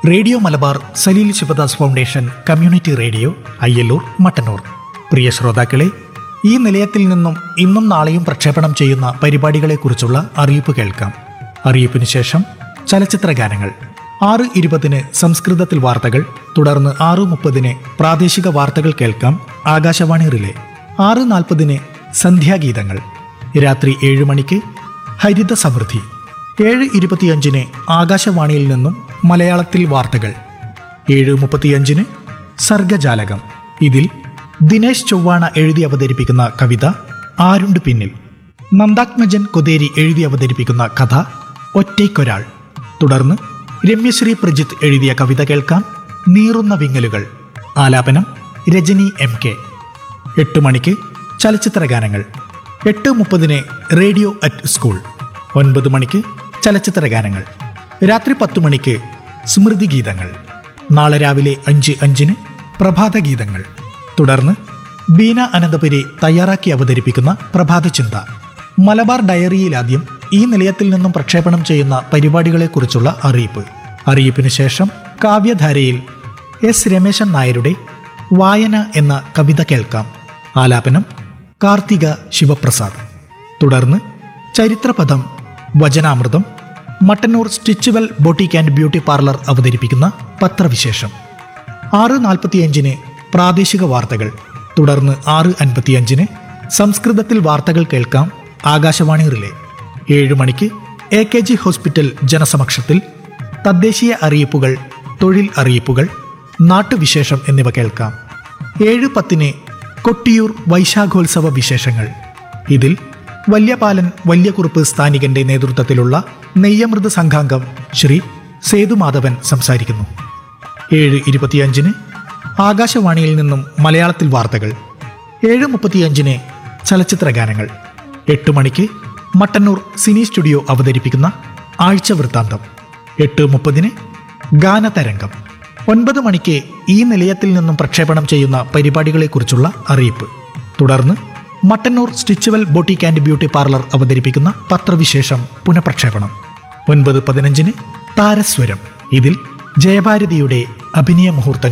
radio Malabar Saleel Sivadas foundation community radio Ayyalloor Mattannur പ്രിയ ശ്രോതാക്കളെ ഈ നിലയത്തിൽ നിന്നും ഇന്നും നാളെയും പ്രക്ഷേപണം ചെയ്യുന്ന പരിപാടികളെക്കുറിച്ചുള്ള അറിയിപ്പ് കേൾക്കാം അറിയിപ്പിന് ശേഷം ചലച്ചിത്ര ഗാനങ്ങൾ ആറ് ഇരുപതിന് സംസ്കൃതത്തിൽ വാർത്തകൾ തുടർന്ന് ആറ് മുപ്പതിന് പ്രാദേശിക വാർത്തകൾ കേൾക്കാം ആകാശവാണി റിലേ ആറ് നാൽപ്പതിന് സന്ധ്യാഗീതങ്ങൾ രാത്രി ഏഴ് മണിക്ക് ഹരിത സമൃദ്ധി ഏഴ് ഇരുപത്തിയഞ്ചിന് ആകാശവാണിയിൽ നിന്നും മലയാളത്തിൽ വാർത്തകൾ ഏഴ് മുപ്പത്തിയഞ്ചിന് സർഗജാലകം ഇതിൽ ദിനേശ് ചൊവ്വാണ എഴുതി അവതരിപ്പിക്കുന്ന കവിത ആരുണ്ട് പിന്നിൽ നന്ദാത്മജൻ കൊതേരി എഴുതി അവതരിപ്പിക്കുന്ന കഥ ഒറ്റയ്ക്കൊരാൾ തുടർന്ന് രമ്യശ്രീ പ്രജിത്ത് എഴുതിയ കവിത കേൾക്കാം നീറുന്ന വിങ്ങലുകൾ ആലാപനം രജനി എം കെ എട്ട് മണിക്ക് ചലച്ചിത്ര ഗാനങ്ങൾ എട്ട് മുപ്പതിന് റേഡിയോ അറ്റ് സ്കൂൾ ഒൻപത് മണിക്ക് ചലച്ചിത്ര ഗാനങ്ങൾ രാത്രി പത്ത് മണിക്ക് സ്മൃതി ഗീതങ്ങൾ നാളെ രാവിലെ അഞ്ച് അഞ്ചിന് പ്രഭാത ഗീതങ്ങൾ തുടർന്ന് ബീന അനന്തപുരി തയ്യാറാക്കി അവതരിപ്പിക്കുന്ന പ്രഭാത ചിന്ത മലബാർ ഡയറിയിലാദ്യം ഈ നിലയത്തിൽ നിന്നും പ്രക്ഷേപണം ചെയ്യുന്ന പരിപാടികളെക്കുറിച്ചുള്ള അറിയിപ്പ് അറിയിപ്പിന് ശേഷം കാവ്യധാരയിൽ എസ് രമേശൻ നായരുടെ വായന എന്ന കവിത കേൾക്കാം ആലാപനം കാർത്തിക ശിവപ്രസാദ് തുടർന്ന് ചരിത്രപദം വചനാമൃതം Mattannur stitchual boutique and beauty parlour അവതരിപ്പിക്കുന്ന പത്രവിശേഷം ആറ് നാൽപ്പത്തിയഞ്ചിന് പ്രാദേശിക വാർത്തകൾ തുടർന്ന് ആറ് അൻപത്തിയഞ്ചിന് സംസ്കൃതത്തിൽ വാർത്തകൾ കേൾക്കാം ആകാശവാണി റിലേ ഏഴ് മണിക്ക് എ കെ ജി ഹോസ്പിറ്റൽ ജനസമക്ഷത്തിൽ തദ്ദേശീയ അറിയിപ്പുകൾ തൊഴിൽ അറിയിപ്പുകൾ നാട്ടുവിശേഷം എന്നിവ കേൾക്കാം ഏഴ് പത്തിന് കൊട്ടിയൂർ വൈശാഖോത്സവ വിശേഷങ്ങൾ ഇതിൽ വല്യപാലൻ വല്യകുറുപ്പ് സ്ഥാനികന്റെ നേതൃത്വത്തിലുള്ള നെയ്യമൃത് സംഘാംഗം ശ്രീ സേതുമാധവൻ സംസാരിക്കുന്നു ഏഴ് ഇരുപത്തിയഞ്ചിന് ആകാശവാണിയിൽ നിന്നും മലയാളത്തിൽ വാർത്തകൾ ഏഴ് മുപ്പത്തിയഞ്ചിന് ചലച്ചിത്ര ഗാനങ്ങൾ എട്ട് മണിക്ക് മട്ടന്നൂർ സിനി സ്റ്റുഡിയോ അവതരിപ്പിക്കുന്ന ആഴ്ച വൃത്താന്തം എട്ട് മുപ്പതിന് ഗാനതരംഗം ഒൻപത് മണിക്ക് ഈ നിലയത്തിൽ നിന്നും പ്രക്ഷേപണം ചെയ്യുന്ന പരിപാടികളെക്കുറിച്ചുള്ള അറിയിപ്പ് തുടർന്ന് Mattannur stitchual boutique and beauty parlour അവതരിപ്പിക്കുന്ന പത്രവിശേഷം പുനഃപ്രക്ഷേപണം ഒൻപത് പതിനഞ്ചിന് താരസ്വരം ഇതിൽ ജയഭാരതിയുടെ അഭിനയ മുഹൂർത്തങ്ങൾ